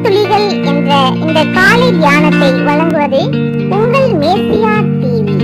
துளிகள் என்ற இந்த காலை தியானத்தை வழங்குவது உங்கள் மேசியா டிவி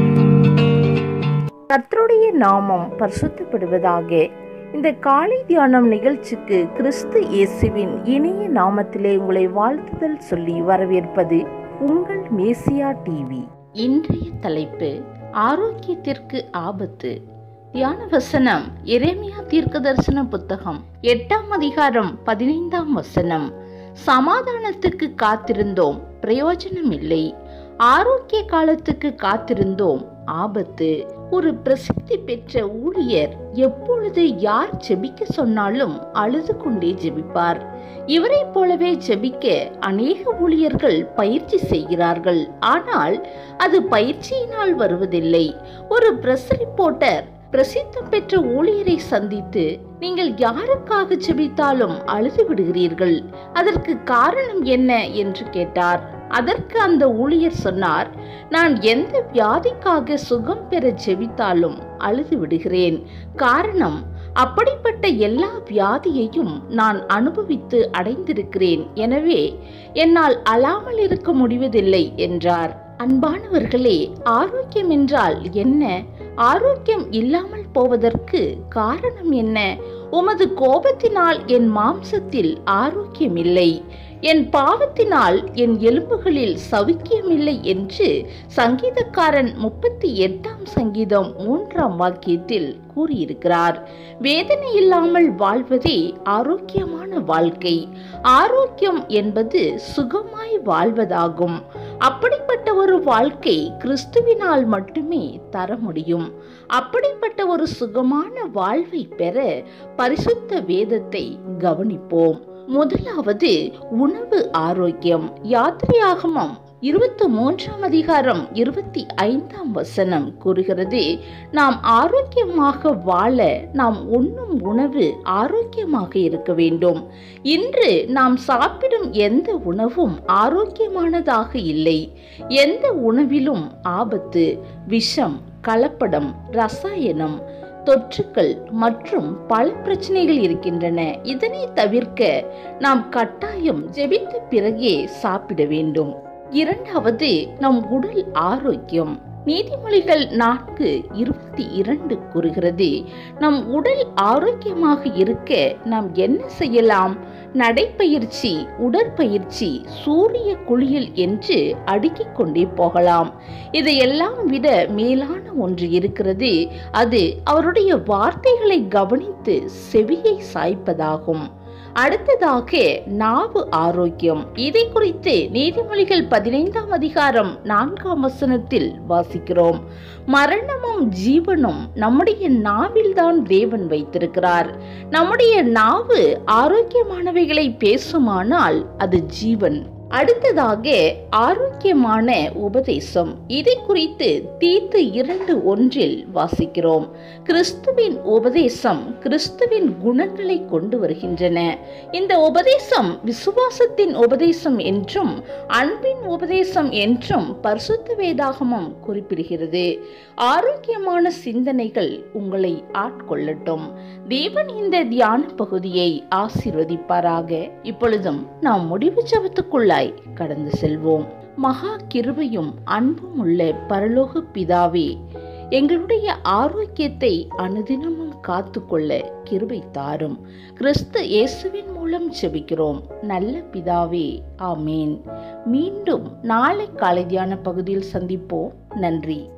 கர்த்தருடைய நாமம் பரிசுத்தப்படுவதாக இந்த காலை தியானம் நிகழ்ச்சிக்கு கிறிஸ்து இயேசுவின் இனிய நாமத்திலே உங்களை வாழ்த்துதல் சொல்லி வரவேற்பது உங்கள் மேசியா டிவி இன்றைய தலைப்பு ஆரோக்கியத்திற்கு ஆபத்து தியான வசனம் எரேமியா தீர்க்க தரிசன புத்தகம் எட்டாம் அதிகாரம் பதினைந்தாம் வசனம் சமாதானத்துக்கு காத்திருந்தோம் பிரயோஜனம் இல்லை ஆரோக்கிய காலத்துக்கு காத்திருந்தோம் ஆபத்து ஒரு பிரசித்தி பெற்ற ஊழியர் எப்பொழுது யார் ஜெபிக்க சொன்னாலும் அழுது கொண்டே ஜெபிப்பார் இவரைப் போலவே ஜெபிக்க அநேக ஊழியர்கள் பயிற்சி செய்கிறார்கள் ஆனால் அது பயிற்சியினால் வருவதில்லை ஒரு பிரஸ் ரிப்போர்ட்டர் பிரசித்தம் பெற்ற ஊழியரை சந்தித்து நீங்கள் யாருக்காக ஜெபித்தாலும் அழுது விடுகிறீர்கள் அதற்கு காரணம் என்ன என்று கேட்டார் அதற்கு அந்த ஊழியர் சொன்னார் நான் எந்த வியாதிக்காக சுகம் பெற ஜெபித்தாலும் அழுது விடுகிறேன் காரணம் அப்படிப்பட்ட எல்லா வியாதியையும் நான் அனுபவித்து அடைந்திருக்கிறேன் எனவே என்னால் அழாமல் இருக்க முடிவதில்லை என்றார் அன்பானவர்களே ஆரோக்கியம் என்றால் என்ன ஆரோக்கியம் இல்லாமல் போவதற்கு காரணம் என்ன உமது கோபத்தினால் என் மாம்சத்தில் ஆரோக்கியம் இல்லை என் பாவத்தினால் என் எலும்புகளில் சவுக்கியமில்லை என்று சங்கீதக்காரன் முப்பத்தி எட்டாம் சங்கீதம் மூன்றாம் வாக்கியத்தில் கூறியிருக்கிறார் வேதனை இல்லாமல் வாழ்வதே ஆரோக்கியமான வாழ்க்கை ஆரோக்கியம் என்பது சுகமாய் வாழ்வதாகும் அப்படிப்பட்ட ஒரு வாழ்க்கை கிறிஸ்துவினால் மட்டுமே தர முடியும் அப்படிப்பட்ட ஒரு சுகமான வாழ்வை பெற பரிசுத்த வேதத்தை கவனிப்போம் முதலாவது உணவு ஆரோக்கியம் யாத்திரையாகமம் இருபத்தி மூன்றாம் அதிகாரம் இருபத்தி ஐந்தாம் வசனம் கூறுகிறது நாம் ஆரோக்கியமாக வாழ நாம் உண்ணும் உணவு ஆரோக்கியமாக இருக்க வேண்டும் இன்று நாம் சாப்பிடும் எந்த உணவும் ஆரோக்கியமானதாக இல்லை எந்த உணவிலும் ஆபத்து விஷம் கலப்படம் ரசாயனம் தொற்றுக்கள் மற்றும் பல பிரச்சனைகள் இருக்கின்றன இதனை தவிர்க்க நாம் கட்டாயம் ஜெபித்த பிறகே சாப்பிட வேண்டும் இரண்டாவது நம் உடல் ஆரோக்கியம் நீதிமொழிகள் நான்கு இருபத்தி இரண்டு கூறுகிறது நம் உடல் ஆரோக்கியமாக இருக்க நாம் என்ன செய்யலாம் நடைப்பயிற்சி உடற்பயிற்சி சூரிய குளியல் என்று அடுக்கிக் கொண்டே போகலாம் இதையெல்லாம் விட மேலான ஒன்று இருக்கிறது அது அவருடைய வார்த்தைகளை கவனித்து செவியை சாய்ப்பதாகும் அடுத்ததாக நாவு ஆரோக்கியம் இதை குறித்து நீதிமொழிகள் பதினைந்தாம் அதிகாரம் நான்காம் வசனத்தில் வாசிக்கிறோம் மரணமும் ஜீவனும் நம்முடைய நாவில்தான் தேவன் வைத்திருக்கிறார் நம்முடைய நாவு ஆரோக்கியமானவைகளை பேசுமானால் அது ஜீவன் அடுத்ததாக ஆரோக்கியமான உபதேசம் இதை குறித்து தீத்து இரண்டு ஒன்றில் வாசிக்கிறோம் கிறிஸ்துவின் உபதேசம் கிறிஸ்துவின் குணங்களை கொண்டு வருகின்றன இந்த உபதேசம் விசுவாசத்தின் உபதேசம் என்றும் அன்பின் உபதேசம் என்றும் பரிசுத்த வேதாகமம் குறிப்பிடுகிறது ஆரோக்கியமான சிந்தனைகள் உங்களை ஆட்கொள்ளட்டும் தேவன் இந்த தியான பகுதியை ஆசீர்வதிப்பாராக இப்பொழுதும் நாம் முடிவு ஜபத்துக்குள்ளாய் கடந்து செல்வோம் மகா கிருபையும் அன்பும் உள்ள பரலோக பிதாவே எங்களுடைய ஆரோக்கியத்தை அனுதினமும் காத்துக்கொள்ள கிருபை தாரும் கிறிஸ்து இயேசுவின் மூலம் ஜெபிக்கிறோம் நல்ல பிதாவே ஆமேன் மீண்டும் நாளை காலை தியான பகுதியில் சந்திப்போம் நன்றி